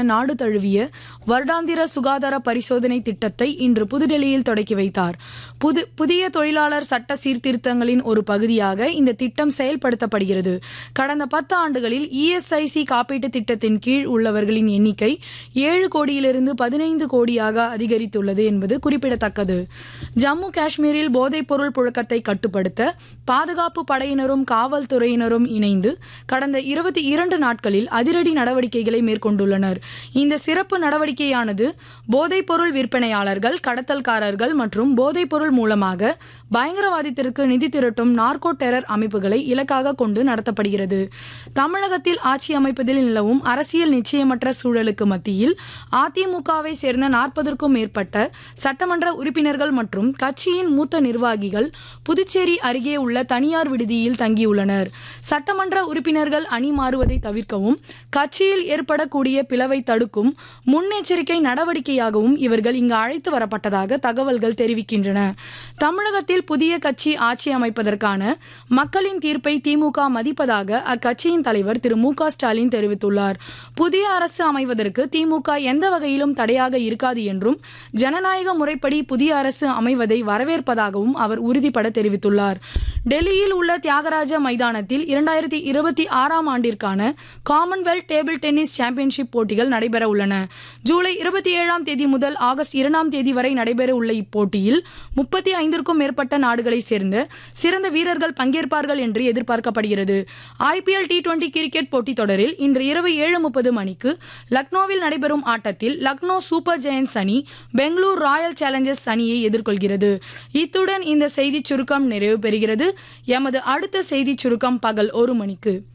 நாடு தழுவிய வருடாந்திர சுகாதார பரிசோதனை திட்டத்தை இன்று புதுடெல்லியில் தொடக்கி வைத்தார் புது புதிய தொழிலாளர் சட்ட சீர்திருத்தங்களின் ஒரு பகுதியாக இந்த திட்டம் செயல்படுத்தப்படுகிறது கடந்த பத்து ஆண்டுகளில் இஎஸ்ஐசி காப்பீட்டு திட்டத்தின் கீழ் உள்ளவர்களின் எண்ணிக்கை ஏழு கோடியிலிருந்து பதினைந்து கோடியாக அதிகரித்துள்ளது என்பது குறிப்பிடத்தக்கது ஜம்மு காஷ்மீரில் போதைப்பொருள் புழக்கத்தை கட்டுப்படுத்த பாதுகாப்பு படையினரும் காவல்துறையினரும் இணைந்து கடந்த இருபத்தி இரண்டு நாட்களில் அதிரடி நடவடிக்கைகளை மேற்கொண்டுள்ளனர் இந்த சிறப்பு நடவடிக்கையானது போதைப்பொருள் விற்பனையாளர்கள் கடத்தல்காரர்கள் மற்றும் போதைப்பொருள் மூலமாக பயங்கரவாதத்திற்கு நிதி திரட்டும் நார்கோ டெரர் அமைப்புகளை இலக்காக கொண்டு நடத்தப்படுகிறது தமிழகத்தில் ஆட்சி அமைப்பதில் நிலவும் அரசியல் நிச்சயமற்ற சூழலுக்கு மத்தியில் அதிமுகவை சேர்ந்த நாற்பதற்கும் மேற்பட்ட சட்டமன்ற உறுப்பினர்கள் மற்றும் கட்சியின் மூத்த நிர்வாகிகள் புதுச்சேரி அருகே உள்ள தனியார் விடுதியில் தங்கியுள்ளனர் சட்டமன்ற உறுப்பினர்கள் அணி மாறுவதை தவிர்க்கவும் கட்சியில் ஏற்படக்கூடிய பிளவை தடுக்கும் முன்னெச்சரிக்கை நடவடிக்கையாகவும் இவர்கள் இங்கு அழைத்து வரப்பட்டதாக தகவல்கள் தெரிவிக்கின்றன தமிழகத்தில் புதிய கட்சி ஆட்சி அமைப்பதற்கான மக்களின் தீர்ப்பை திமுக மதிப்பதாக அக்கட்சியின் தலைவர் திரு மு க ஸ்டாலின் தெரிவித்துள்ளார் புதிய அரசு அமைவதற்கு திமுக எந்த வகையிலும் தடையாக இருக்காது என்றும் ஜனநாயக முறைப்படி புதிய அரசு அமைவதை வரவேற்பதாகவும் அவர் உறுதிபட தெரிவித்துள்ளார் டெல்லியில் உள்ள தியாகராஜ மைதானத்தில் இரண்டாயிரத்தி இருபத்தி ஆறாம் ஆண்டிற்கான காமன்வெல்த் டேபிள் டென்னிஸ் சாம்பியன்ஷிப் போட்டிகள் நடைபெற உள்ளன ஜூலை இருபத்தி ஏழாம் தேதி முதல் ஆகஸ்ட் இரண்டாம் தேதி வரை நடைபெற உள்ள இப்போட்டியில் முப்பத்தி ஐந்திற்கும் மேற்பட்ட நாடுகளை சேர்ந்த சிறந்த வீரர்கள் பங்கேற்பார்கள் என்று எதிர்பார்க்கப்படுகிறது ஐபிஎல் டி டுவெண்டி கிரிக்கெட் போட்டித் தொடரில் இன்று இரவு ஏழு முப்பது மணிக்கு லக்னோவில் நடைபெறும் ஆட்டத்தில் லக்னோ சூப்பர் ஜெயன்ஸ் அணி பெங்களூர் ராயல் சேலஞ்சர்ஸ் அணியை எதிர்கொள்கிறது இத்துடன் இந்த செய்திச் சுருக்கம் நிறைவு பெறுகிறது எமது அடுத்த செய்திச் சுருக்கம் பகல் ஒரு மணிக்கு